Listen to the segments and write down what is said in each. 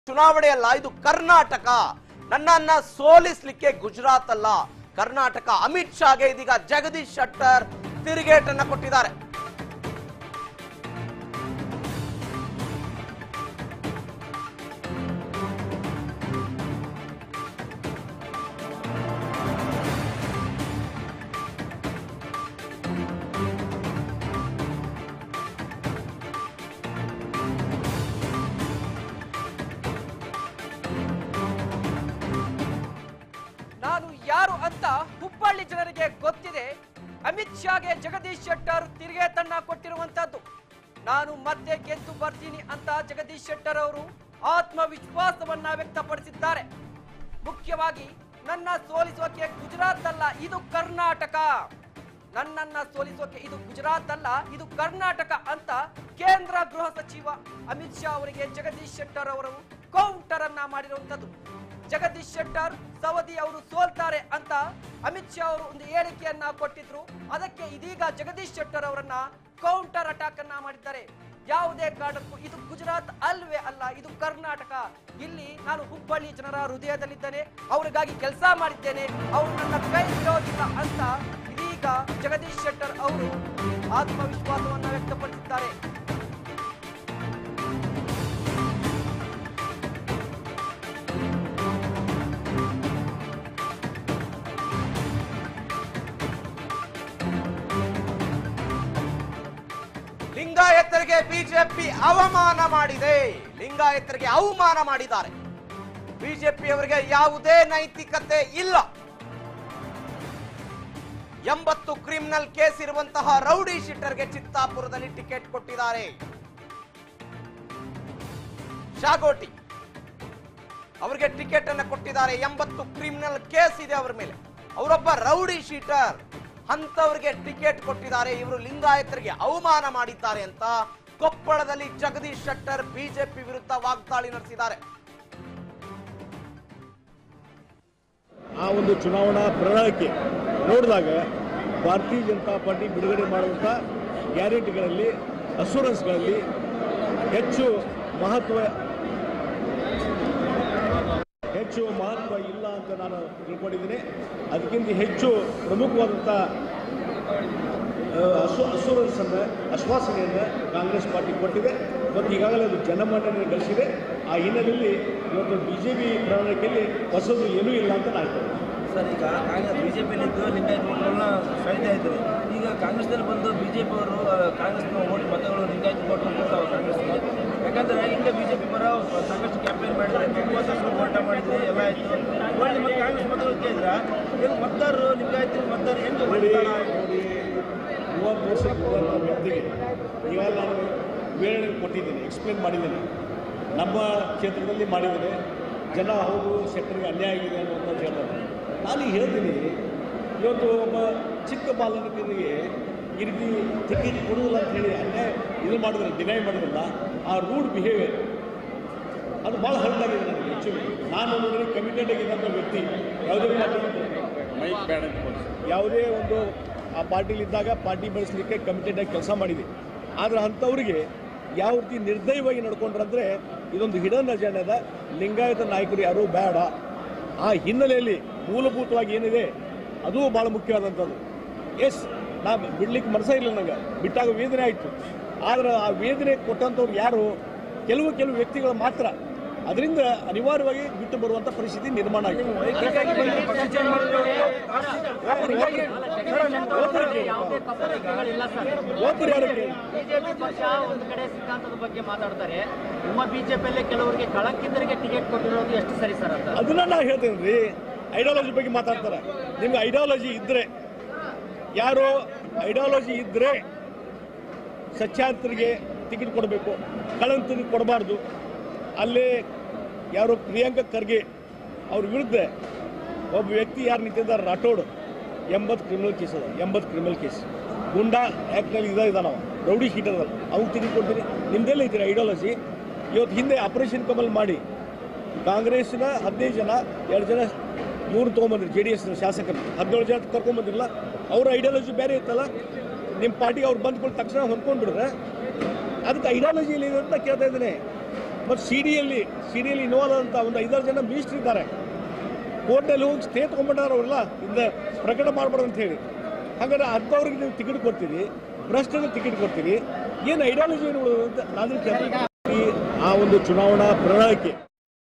ಚುನಾವಣೆ ಅಲ್ಲ ಇದು ಕರ್ನಾಟಕ ನನ್ನನ್ನ ಸೋಲಿಸ್ಲಿಕ್ಕೆ ಗುಜರಾತ್ ಅಲ್ಲ ಕರ್ನಾಟಕ ಅಮಿತ್ ಶಾಗೆ ಇದೀಗ ಜಗದೀಶ್ ಶೆಟ್ಟರ್ ತಿರುಗೇಟನ್ನ ಕೊಟ್ಟಿದ್ದಾರೆ ನಾನು ಯಾರು ಅಂತ ಹುಬ್ಬಳ್ಳಿ ಜನರಿಗೆ ಗೊತ್ತಿದೆ ಅಮಿತ್ ಶಾಗೆ ಜಗದೀಶ್ ಶೆಟ್ಟರ್ ತಿರುಗೇಟನ್ನ ಕೊಟ್ಟಿರುವಂತದ್ದು ನಾನು ಮತ್ತೆ ಗೆದ್ದು ಬರ್ತೀನಿ ಅಂತ ಜಗದೀಶ್ ಶೆಟ್ಟರ್ ಅವರು ಆತ್ಮವಿಶ್ವಾಸವನ್ನ ವ್ಯಕ್ತಪಡಿಸಿದ್ದಾರೆ ಮುಖ್ಯವಾಗಿ ನನ್ನ ಸೋಲಿಸೋಕೆ ಗುಜರಾತ್ ಅಲ್ಲ ಇದು ಕರ್ನಾಟಕ ನನ್ನನ್ನ ಸೋಲಿಸೋಕೆ ಇದು ಗುಜರಾತ್ ಅಲ್ಲ ಇದು ಕರ್ನಾಟಕ ಅಂತ ಕೇಂದ್ರ ಗೃಹ ಸಚಿವ ಅಮಿತ್ ಶಾ ಅವರಿಗೆ ಜಗದೀಶ್ ಶೆಟ್ಟರ್ ಅವರು ಕೌಂಟರ್ ಅನ್ನ ಮಾಡಿರುವಂತದ್ದು ಜಗದೀಶ್ ಶೆಟ್ಟರ್ ಸವದಿ ಅವರು ಸೋಲ್ತಾರೆ ಅಂತ ಅಮಿತ್ ಶಾ ಅವರು ಒಂದು ಹೇಳಿಕೆಯನ್ನ ಕೊಟ್ಟಿದ್ರು ಅದಕ್ಕೆ ಇದೀಗ ಜಗದೀಶ್ ಶೆಟ್ಟರ್ ಅವರನ್ನ ಕೌಂಟರ್ ಅಟ್ಯಾಕ್ ಅನ್ನ ಮಾಡಿದ್ದಾರೆ ಯಾವುದೇ ಕಾರಣಕ್ಕೂ ಇದು ಗುಜರಾತ್ ಅಲ್ವೇ ಅಲ್ಲ ಇದು ಕರ್ನಾಟಕ ಇಲ್ಲಿ ನಾನು ಹುಬ್ಬಳ್ಳಿ ಜನರ ಹೃದಯದಲ್ಲಿದ್ದೇನೆ ಅವರಿಗಾಗಿ ಕೆಲಸ ಮಾಡಿದ್ದೇನೆ ಅವರು ನನ್ನ ಕೈ ಬಿಡೋದಿಲ್ಲ ಅಂತ ಇದೀಗ ಜಗದೀಶ್ ಶೆಟ್ಟರ್ ಅವರು ಆತ್ಮವಿಶ್ವಾಸವನ್ನ ವ್ಯಕ್ತಪಡಿಸಿದ್ದಾರೆ ಲಿಂಗಾಯತರಿಗೆ ಬಿಜೆಪಿ ಅವಮಾನ ಮಾಡಿದೆ ಲಿಂಗಾಯತರಿಗೆ ಅವಮಾನ ಮಾಡಿದ್ದಾರೆ ಬಿಜೆಪಿಯವರಿಗೆ ಯಾವುದೇ ನೈತಿಕತೆ ಇಲ್ಲ ಎಂಬತ್ತು ಕ್ರಿಮಿನಲ್ ಕೇಸ್ ಇರುವಂತಹ ರೌಡಿ ಶೀಟರ್ಗೆ ಚಿತ್ತಾಪುರದಲ್ಲಿ ಟಿಕೆಟ್ ಕೊಟ್ಟಿದ್ದಾರೆ ಶಾಗೋಟಿ ಅವರಿಗೆ ಟಿಕೆಟ್ ಅನ್ನು ಕೊಟ್ಟಿದ್ದಾರೆ ಎಂಬತ್ತು ಕ್ರಿಮಿನಲ್ ಕೇಸ್ ಇದೆ ಅವರ ಮೇಲೆ ಅವರೊಬ್ಬ ರೌಡಿ ಶೀಟರ್ ಅಂತವರಿಗೆ ಟಿಕೆಟ್ ಕೊಟ್ಟಿದ್ದಾರೆ ಇವರು ಲಿಂಗಾಯತರಿಗೆ ಅವಮಾನ ಮಾಡಿದ್ದಾರೆ ಅಂತ ಕೊಪ್ಪಳದಲ್ಲಿ ಜಗದೀಶ್ ಶೆಟ್ಟರ್ ಬಿಜೆಪಿ ವಿರುದ್ಧ ವಾಗ್ದಾಳಿ ನಡೆಸಿದ್ದಾರೆ ಆ ಒಂದು ಚುನಾವಣಾ ಪ್ರಣಾಳಿಕೆ ನೋಡಿದಾಗ ಭಾರತೀಯ ಜನತಾ ಪಾರ್ಟಿ ಬಿಡುಗಡೆ ಮಾಡುವಂಥ ಗ್ಯಾರಂಟಿಗಳಲ್ಲಿ ಅಸೂರೆನ್ಸ್ಗಳಲ್ಲಿ ಹೆಚ್ಚು ಮಹತ್ವ ಹೆಚ್ಚು ಮಹತ್ವ ಇಲ್ಲ ಅಂತ ನಾನು ತಿಳ್ಕೊಂಡಿದ್ದೀನಿ ಅದಕ್ಕಿಂತ ಹೆಚ್ಚು ಪ್ರಮುಖವಾದಂಥ ಅಸು ಅಸೂರೆನ್ಸನ್ನು ಆಶ್ವಾಸನೆಯನ್ನು ಕಾಂಗ್ರೆಸ್ ಪಾರ್ಟಿ ಕೊಟ್ಟಿದೆ ಮತ್ತು ಈಗಾಗಲೇ ಅದು ಜನಮನ್ನಣೆ ಗಳಿಸಿದೆ ಆ ಹಿನ್ನೆಲೆಯಲ್ಲಿ ಇವತ್ತು ಬಿ ಜೆ ಪಿ ಪ್ರಣಾಳಿಕೆಯಲ್ಲಿ ಹೊಸದು ಏನೂ ಇಲ್ಲ ಅಂತ ನಾನು ಹೇಳ್ತೇನೆ ಸರ್ ಈಗ ಕಾಂಗ್ರೆಸ್ ಬಿ ಜೆ ಪಿಯಲ್ಲಿದ್ದು ಲಿಂಗಾಯತ್ ಮತಗಳನ್ನ ಸೆಳೀತಾ ಇದ್ರು ಈಗ ಕಾಂಗ್ರೆಸ್ನಲ್ಲಿ ಬಂದು ಬಿ ಜೆ ಪಿ ಅವರು ಕಾಂಗ್ರೆಸ್ನ ಓಟ್ ಮತಗಳು ಲಿಂಗಾಯತ್ ಓಟ್ ಕೊಡ್ತಾವೆ ಕಾಂಗ್ರೆಸ್ಗೆ ಯಾಕಂದ್ರೆ ಈಗ ಬಿ ಜೆ ಪಿ ಪರ ಸಾಕಷ್ಟು ಕ್ಯಾಂಪೇನ್ ಮಾಡಿದ್ರೆ ಹೆಸರು ಹೋರಾಟ ಮಾಡಿದ್ರೆ ಎಲ್ಲ ಆಯಿತು ಒಳ್ಳೆ ಮತ್ತೆ ಕಾಂಗ್ರೆಸ್ ಮತಗಳು ಕೇಳಿದ್ರೆ ಈಗ ಮತದಾರರು ಲಿಂಗಾಯತ್ ಮತದಾರರು ಹೆಂಗೆ ನೋಡಿ ಮಾಡ್ತಾರ ನೋಡಿ ಮೂವತ್ತು ವರ್ಷಕ್ಕೆ ಇರುವಂಥ ವ್ಯಕ್ತಿಗೆ ಈಗ ನಾನು ವಿವರಣೆ ಕೊಟ್ಟಿದ್ದೀನಿ ಎಕ್ಸ್ಪ್ಲೇನ್ ಮಾಡಿದ್ದೀನಿ ನಮ್ಮ ಕ್ಷೇತ್ರದಲ್ಲಿ ಮಾಡಿದ್ದೇನೆ ಜನ ಹೌದು ಸೆಕ್ಟರ್ಗೆ ಅನ್ಯಾಯ ಆಗಿದೆ ಅನ್ನುವಂಥದ್ದು ಹೇಳ್ತಾರೆ ನಾನು ಈಗ ಹೇಳ್ತೀನಿ ಇವತ್ತು ಒಬ್ಬ ಚಿಕ್ಕ ಬಾಲಕನಿಗೆ ಈ ರೀತಿ ಟಿಕೆಟ್ ಕೊಡುವುದಿಲ್ಲ ಅಂತ ಹೇಳಿ ಅನ್ಯಾಯ ಇದು ಮಾಡಿದ್ರೆ ಡಿನೈ ಮಾಡಿದ್ರಲ್ಲ ಆ ರೂಡ್ ಬಿಹೇವಿಯರ್ ಅದು ಭಾಳ ಹರ್ಟ್ ಆಗಿದೆ ನನಗೆ ಆ್ಯಕ್ಚುಲಿ ನಾನು ನೋಡಿ ಕಮಿಟೆಡ್ ಆಗಿದ್ದಂಥ ವ್ಯಕ್ತಿ ಯಾವುದೇ ಪಾರ್ಟಿ ಯಾವುದೇ ಒಂದು ಆ ಪಾರ್ಟಿಲಿದ್ದಾಗ ಪಾರ್ಟಿ ಬೆಳೆಸಲಿಕ್ಕೆ ಕಮಿಟೆಡ್ ಆಗಿ ಕೆಲಸ ಮಾಡಿದೆ ಆದರೆ ಅಂಥವ್ರಿಗೆ ಯಾವ ರೀತಿ ನಿರ್ದಯವಾಗಿ ನಡ್ಕೊಂಡ್ರಂದ್ರೆ ಇದೊಂದು ಹಿಡನ್ ಅಜೆಂಡದ ಲಿಂಗಾಯತ ನಾಯಕರು ಯಾರೂ ಬೇಡ ಆ ಹಿನ್ನೆಲೆಯಲ್ಲಿ ಮೂಲಭೂತವಾಗಿ ಏನಿದೆ ಅದು ಭಾಳ ಮುಖ್ಯವಾದಂಥದ್ದು ಎಸ್ ನಾ ಬಿಡ್ಲಿಕ್ಕೆ ಮನಸ್ಸೇ ಇಲ್ಲ ನನಗೆ ಬಿಟ್ಟಾಗ ವೇದನೆ ಆಯಿತು ಆದರೆ ಆ ವೇದನೆ ಕೊಟ್ಟಂಥವ್ರು ಯಾರು ಕೆಲವು ಕೆಲವು ವ್ಯಕ್ತಿಗಳು ಮಾತ್ರ ಅದರಿಂದ ಅನಿವಾರ್ಯವಾಗಿ ಬಿಟ್ಟು ಬರುವಂಥ ಪರಿಸ್ಥಿತಿ ನಿರ್ಮಾಣ ಆಗಿದೆ ಯಾವುದೇ ತಪ್ಪುಗಳಿಲ್ಲ ಸರ್ ಒಬ್ಬರು ಯಾರು ಕೇಳಿ ಬಿಜೆಪಿ ಪಕ್ಷ ಒಂದು ಕಡೆ ಸಿದ್ಧಾಂತದ ಬಗ್ಗೆ ಮಾತಾಡ್ತಾರೆ ನಿಮ್ಮ ಬಿಜೆಪಿಯಲ್ಲಿ ಕೆಲವರಿಗೆ ಕಳಂಕಿತರಿಗೆ ಟಿಕೆಟ್ ಕೊಟ್ಟಿರೋದು ಎಷ್ಟು ಸರಿ ಸರ್ ಅಂತ ಅದನ್ನ ನಾ ಹೇಳ್ತೇನೆ ರೀ ಐಡಿಯಾಲಜಿ ಬಗ್ಗೆ ಮಾತಾಡ್ತಾರೆ ನಿಮ್ಗೆ ಐಡಿಯಾಲಜಿ ಇದ್ರೆ ಯಾರು ಐಡಿಯಾಲಜಿ ಇದ್ರೆ ಸಚ್ಚಾರಿತರಿಗೆ ಟಿಕೆಟ್ ಕೊಡಬೇಕು ಕಳಂತರಿಗೆ ಕೊಡಬಾರ್ದು ಅಲ್ಲಿ ಯಾರು ಪ್ರಿಯಾಂಕ ಖರ್ಗೆ ಅವ್ರ ವಿರುದ್ಧ ಒಬ್ಬ ವ್ಯಕ್ತಿ ಯಾರು ನಿಂತಿದ್ದಾರೆ ರಾಠೋಡ್ ಎಂಬತ್ತು ಕ್ರಿಮಿನಲ್ ಕೇಸ್ ಅದ ಎಂಬತ್ತು ಕ್ರಿಮಿನಲ್ ಕೇಸ್ ಗುಂಡಾ ಆ್ಯಕ್ಟ್ನಲ್ಲಿ ಇದ ಇದಾನವ ರೌಡಿ ಶೀಟರ್ ಅದ ಅವ್ನು ಟಿಕೆಟ್ ಕೊಡ್ತೀನಿ ನಿಮ್ದೆಲ್ಲ ಐತಿರಿ ಐಡಿಯಾಲಜಿ ಇವತ್ತು ಹಿಂದೆ ಆಪರೇಷನ್ ಕಮಲ್ ಮಾಡಿ ಕಾಂಗ್ರೆಸ್ನ ಹದಿನೈದು ಜನ ಎರಡು ಜನ ಇವ್ರು ತೊಗೊಂಬಂದ್ರಿ ಜೆ ಡಿ ಎಸ್ ಶಾಸಕರು ಹದಿನೇಳು ಜನ ಕರ್ಕೊಂಬಂದಿರಲ್ಲ ಅವ್ರ ಐಡಿಯಾಲಜಿ ಬೇರೆ ಇತ್ತಲ್ಲ ನಿಮ್ಮ ಪಾರ್ಟಿಗೆ ಅವ್ರು ಬಂದ್ಕೊಂಡು ತಕ್ಷಣ ಹೊಂದ್ಕೊಂಡ್ಬಿಡ್ರೆ ಅದಕ್ಕೆ ಐಡಿಯಾಲಜಿ ಇಲ್ಲ ಅಂತ ಕೇಳ್ತಾ ಇದ್ದೀನಿ ಮತ್ತು ಸಿ ಡಿಯಲ್ಲಿ ಸಿ ಡಿಯಲ್ಲಿ ಇನ್ವಾಲ್ವ್ ಅಂತ ಒಂದು ಐದಾರು ಜನ ಮಿನಿಸ್ಟ್ರ್ ಇದ್ದಾರೆ ಕೋರ್ಟಲ್ಲಿ ಹೋಗಿ ಸ್ಟೇ ತೊಗೊಂಡ್ಬಿಟ್ಟಾರ ಅವರೆಲ್ಲ ಇಂದ ಪ್ರಕಟ ಮಾಡ್ಬಾರ್ದು ಅಂತ ಹೇಳಿ ಹಾಗಾದ್ರೆ ಅಂಥವ್ರಿಗೆ ನೀವು ಟಿಕೆಟ್ ಕೊಡ್ತೀರಿ ಭ್ರಷ್ಟರಿಗೆ ಟಿಕೆಟ್ ಕೊಡ್ತೀರಿ ಏನು ಐಡಿಯಾಲಜಿ ಏನು ಉಳಿದು ಅಂತ ನಾನು ಕೇಳ್ತೀನಿ. ಈ ಆ ಒಂದು ಚುನಾವಣಾ ಪ್ರಣಾಳಿಕೆ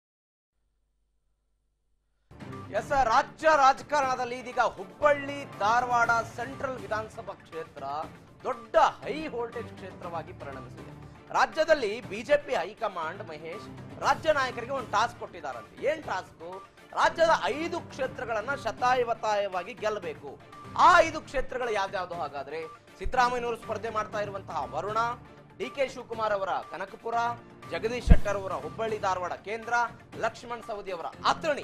ಎಸ್ ರಾಜ್ಯ ರಾಜಕಾರಣದಲ್ಲಿ ಇದೀಗ ಹುಬ್ಬಳ್ಳಿ ಧಾರವಾಡ ಸೆಂಟ್ರಲ್ ವಿಧಾನಸಭಾ ಕ್ಷೇತ್ರ ದೊಡ್ಡ ಹೈ ವೋಲ್ಟೇಜ್ ಕ್ಷೇತ್ರವಾಗಿ ಪರಿಣಮಿಸಿದೆ ರಾಜ್ಯದಲ್ಲಿ ಬಿಜೆಪಿ ಹೈಕಮಾಂಡ್ ಮಹೇಶ್ ರಾಜ್ಯ ನಾಯಕರಿಗೆ ಒಂದು ಟಾಸ್ಕ್ ಕೊಟ್ಟಿದ್ದಾರಂತೆ ಏನ್ ಟಾಸ್ಕ್ ರಾಜ್ಯದ ಐದು ಕ್ಷೇತ್ರಗಳನ್ನ ಶತಾಯವತಾಯವಾಗಿ ಗೆಲ್ಲಬೇಕು ಆ ಐದು ಕ್ಷೇತ್ರಗಳು ಯಾವ್ಯಾವ್ದು ಹಾಗಾದ್ರೆ ಸಿದ್ದರಾಮಯ್ಯನವರು ಸ್ಪರ್ಧೆ ಮಾಡ್ತಾ ಇರುವಂತಹ ವರುಣ ಡಿ ಕೆ ಶಿವಕುಮಾರ್ ಅವರ ಕನಕಪುರ ಜಗದೀಶ್ ಶೆಟ್ಟರ್ ಅವರ ಹುಬ್ಬಳ್ಳಿ ಧಾರವಾಡ ಕೇಂದ್ರ ಲಕ್ಷ್ಮಣ್ ಸವದಿ ಅವರ ಅಥಣಿ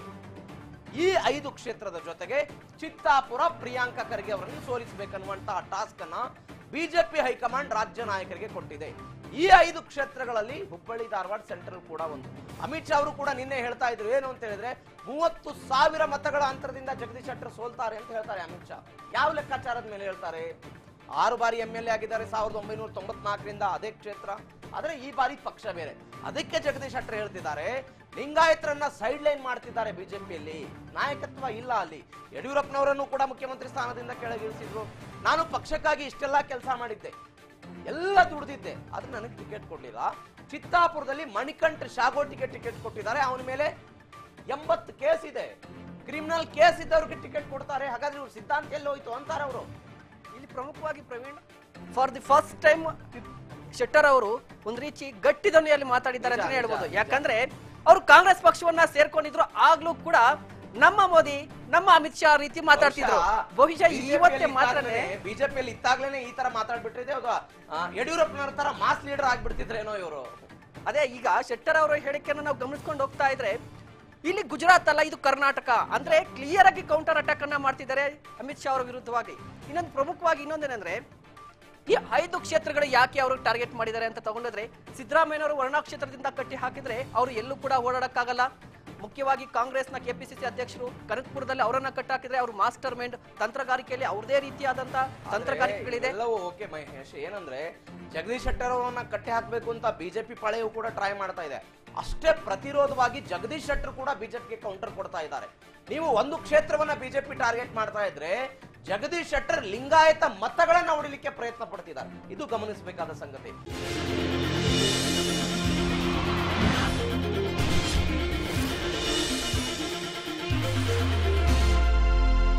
ಈ ಐದು ಕ್ಷೇತ್ರದ ಜೊತೆಗೆ ಚಿತ್ತಾಪುರ ಪ್ರಿಯಾಂಕಾ ಖರ್ಗೆ ಅವರನ್ನು ಸೋಲಿಸಬೇಕನ್ನುವಂತಹ ಟಾಸ್ಕ್ ಅನ್ನ ಬಿಜೆಪಿ ಹೈಕಮಾಂಡ್ ರಾಜ್ಯ ನಾಯಕರಿಗೆ ಕೊಟ್ಟಿದೆ ಈ ಐದು ಕ್ಷೇತ್ರಗಳಲ್ಲಿ ಹುಬ್ಬಳ್ಳಿ ಧಾರವಾಡ ಸೆಂಟ್ರಲ್ ಕೂಡ ಒಂದು ಅಮಿತ್ ಶಾ ಅವರು ಕೂಡ ನಿನ್ನೆ ಹೇಳ್ತಾ ಇದ್ರು ಏನು ಅಂತ ಹೇಳಿದ್ರೆ ಮೂವತ್ತು ಸಾವಿರ ಮತಗಳ ಅಂತರದಿಂದ ಜಗದೀಶ್ ಶೆಟ್ಟರ್ ಸೋಲ್ತಾರೆ ಅಂತ ಹೇಳ್ತಾರೆ ಅಮಿತ್ ಶಾ ಯಾವ ಲೆಕ್ಕಾಚಾರದ ಮೇಲೆ ಹೇಳ್ತಾರೆ ಆರು ಬಾರಿ ಎಂ ಎಲ್ ಎ ಆಗಿದ್ದಾರೆ ಸಾವಿರದ ಒಂಬೈನೂರ ತೊಂಬತ್ನಾಲ್ಕರಿಂದ ಅದೇ ಕ್ಷೇತ್ರ ಆದ್ರೆ ಈ ಬಾರಿ ಪಕ್ಷ ಬೇರೆ ಅದಕ್ಕೆ ಜಗದೀಶ್ ಶೆಟ್ಟರ್ ಹೇಳ್ತಿದ್ದಾರೆ ಲಿಂಗಾಯತರನ್ನ ಸೈಡ್ ಲೈನ್ ಮಾಡ್ತಿದ್ದಾರೆ ಬಿಜೆಪಿಯಲ್ಲಿ ನಾಯಕತ್ವ ಇಲ್ಲ ಅಲ್ಲಿ ಯಡಿಯೂರಪ್ಪನವರನ್ನು ಕೂಡ ಮುಖ್ಯಮಂತ್ರಿ ಸ್ಥಾನದಿಂದ ಕೆಳಗಿಳಿಸಿದ್ರು ನಾನು ಪಕ್ಷಕ್ಕಾಗಿ ಇಷ್ಟೆಲ್ಲ ಕೆಲಸ ಮಾಡಿದ್ದೆ ಎಲ್ಲ ದುಡ್ದಿದ್ದೆ ಆದ್ರೆ ನನಗೆ ಟಿಕೆಟ್ ಕೊಡ್ಲಿಲ್ಲ ಚಿತ್ತಾಪುರದಲ್ಲಿ ಮಣಿಕಂಠ ಶಾಗೋಟಿಗೆ ಟಿಕೆಟ್ ಕೊಟ್ಟಿದ್ದಾರೆ ಅವನ ಮೇಲೆ ಎಂಬತ್ತು ಕೇಸ್ ಇದೆ ಕ್ರಿಮಿನಲ್ ಕೇಸ್ ಇದ್ದವ್ರಿಗೆ ಟಿಕೆಟ್ ಕೊಡ್ತಾರೆ ಹಾಗಾದ್ರೆ ಇವ್ರ ಸಿದ್ಧಾಂತ ಎಲ್ಲಿ ಹೋಯ್ತು ಅಂತಾರೆ ಅವರು ಇಲ್ಲಿ ಪ್ರಮುಖವಾಗಿ Praveen for the first time Shettar ಅವರು ಒಂದ್ ರೀತಿ ಗಟ್ಟಿ ಧ್ವನಿಯಲ್ಲಿ ಮಾತಾಡಿದ್ದಾರೆ ಅಂತಾನೆ ನಿಜ, ಹೇಳ್ಬೋದು ನಿಜ. ಯಾಕಂದ್ರೆ ಅವರು ಕಾಂಗ್ರೆಸ್ ಪಕ್ಷವನ್ನ ಸೇರ್ಕೊಂಡಿದ್ರು ಆಗ್ಲೂ ಕೂಡ ನಮ್ಮ ಮೋದಿ ನಮ್ಮ ಅಮಿತ್ ಶಾ ರೀತಿ ಮಾತಾಡ್ತಿದ್ರು ಬಹುಶಃ ಇವತ್ತೇ ಮಾತ್ರನೇ ಬಿಜೆಪಿಯಲ್ಲಿ ಇತ್ತಾಗ್ಲೇನೆ ಈ ತರ ಮಾತಾಡ್ಬಿಟ್ಟಿದೆ ಇವಾಗ ಆ, ಯಡಿಯೂರಪ್ಪನವ್ರ ತರ ಮಾಸ್ ಲೀಡರ್ ಆಗ್ಬಿಡ್ತಿದ್ರೇನೋ ಇವರು ಅದೇ ಈಗ ಶೆಟ್ಟರ್ ಅವರ ಹೇಳಿಕೆಯನ್ನು ನಾವು ಗಮನಿಸ್ಕೊಂಡು ಹೋಗ್ತಾ ಇದ್ರೆ ಇಲ್ಲಿ ಗುಜರಾತ್ ಅಲ್ಲ ಇದು ಕರ್ನಾಟಕ ಅಂದ್ರೆ ಕ್ಲಿಯರ್ ಆಗಿ ಕೌಂಟರ್ ಅಟ್ಯಾಕ್ ಅನ್ನ ಮಾಡ್ತಿದ್ದಾರೆ ಅಮಿತ್ ಶಾ ಅವರ ವಿರುದ್ಧವಾಗಿ ಇನ್ನೊಂದು ಪ್ರಮುಖವಾಗಿ ಇನ್ನೊಂದೇನೆಂದ್ರೆ ಈ ಐದು ಕ್ಷೇತ್ರಗಳು ಯಾಕೆ ಅವರು ಟಾರ್ಗೆಟ್ ಮಾಡಿದ್ದಾರೆ ಅಂತ ತಗೊಂಡಿದ್ರೆ ಸಿದ್ದರಾಮಯ್ಯನವರು ವರ್ಣಾ ಕ್ಷೇತ್ರದಿಂದ ಕಟ್ಟಿ ಹಾಕಿದ್ರೆ ಅವರು ಎಲ್ಲೂ ಕೂಡ ಓಡಾಡಕ್ಕಾಗಲ್ಲ ಮುಖ್ಯವಾಗಿ ಕಾಂಗ್ರೆಸ್ನ ಕೆಪಿಸಿಸಿ ಅಧ್ಯಕ್ಷರು ಕನಕಪುರದಲ್ಲಿ ಅವರನ್ನ ಕಟ್ಟಾಕಿದ್ರೆ ಅವರು ಮಾಸ್ಟರ್ ಮೈಂಡ್ ತಂತ್ರಗಾರಿಕೆಯಲ್ಲಿ ಅವ್ರದೇ ರೀತಿಯಾದಂತ ತಂತ್ರಗಾರಿಕೆಗಳಿದೆ ಎಲ್ಲವೂ ಓಕೆ ಮಹೇಶ್ ಏನಂದ್ರೆ ಜಗದೀಶ್ ಶೆಟ್ಟರ್ ಅವರನ್ನ ಕಟ್ಟಿ ಹಾಕ್ಬೇಕು ಅಂತ ಬಿಜೆಪಿ ಪಾಳೆಯು ಕೂಡ ಟ್ರೈ ಮಾಡ್ತಾ ಇದೆ ಅಷ್ಟೇ ಪ್ರತಿರೋಧವಾಗಿ ಜಗದೀಶ್ ಶೆಟ್ಟರ್ ಕೂಡ ಬಿಜೆಪಿಗೆ ಕೌಂಟರ್ ಕೊಡ್ತಾ ಇದ್ದಾರೆ ನೀವು ಒಂದು ಕ್ಷೇತ್ರವನ್ನ ಬಿಜೆಪಿ ಟಾರ್ಗೆಟ್ ಮಾಡ್ತಾ ಇದ್ರೆ ಜಗದೀಶ್ ಶೆಟ್ಟರ್ ಲಿಂಗಾಯತ ಮತಗಳನ್ನ ಹೊಡಿಲಿಕ್ಕೆ ಪ್ರಯತ್ನ ಪಡ್ತಿದ್ದಾರೆ ಇದು ಗಮನಿಸಬೇಕಾದ ಸಂಗತಿ